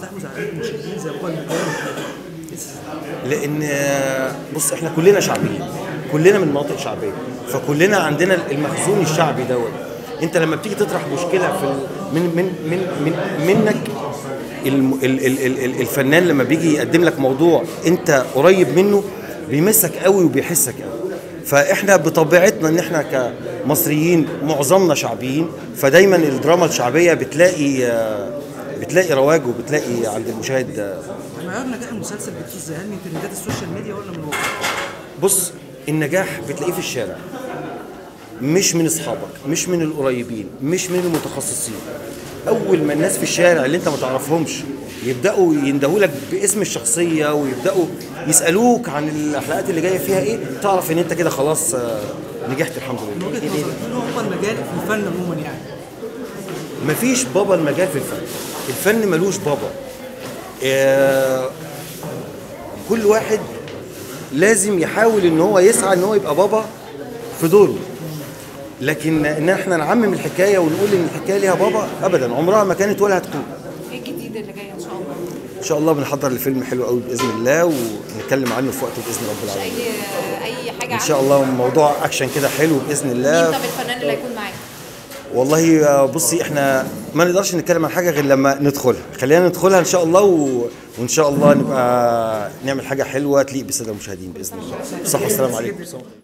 بيستحوذ على المشاهدين زي بابا المجال لان بص احنا كلنا شعبيين كلنا من مناطق شعبيه فكلنا عندنا المخزون الشعبي دوت انت لما بتيجي تطرح مشكله في ال- من من من, من منك الم- ال- ال- ال- ال- الفنان لما بيجي يقدم لك موضوع انت قريب منه بيمسك قوي وبيحسك قوي فاحنا بطبيعتنا ان احنا كمصريين معظمنا شعبيين فدايما الدراما الشعبيه بتلاقي آه، بتلاقي رواج وبتلاقي عند المشاهد آه، معيار نجاح المسلسل بتقيس ازاي هل من ترندات السوشيال ميديا ولا من الواقع؟ بص النجاح بتلاقيه في الشارع مش من اصحابك مش من القريبين مش من المتخصصين اول ما الناس في الشارع اللي انت ما تعرفهمش يبداوا يندهوا لك باسم الشخصيه ويبداوا يسالوك عن الحلقات اللي جايه فيها ايه تعرف ان انت كده خلاص آه، نجحت الحمد من لله وجهه نظرك مين هو افضل مجال في الفن عموما يعني؟ مفيش بابا المجال في الفن الفن ملوش بابا آه، كل واحد لازم يحاول ان هو يسعى ان هو يبقى بابا في دوره لكن ان احنا نعمم الحكايه ونقول ان الحكايه ليها بابا ابدا عمرها ما كانت ولا هتكون ايه الجديد اللي جاي ان شاء الله؟ ان شاء الله بنحضر لفيلم حلو قوي باذن الله ونتكلم عنه في وقته باذن رب مش العالمين اي اي حاجه ان شاء الله موضوع اكشن كده حلو باذن مين الله طب الفنان اللي هيكون معاك؟ والله آه، بصي احنا ما نقدرش نتكلم عن حاجه غير لما ندخلها خلينا ندخلها ان شاء الله و... وان شاء الله نبقى نعمل حاجه حلوه تليق بالساده المشاهدين باذن الله صح والسلام عليكم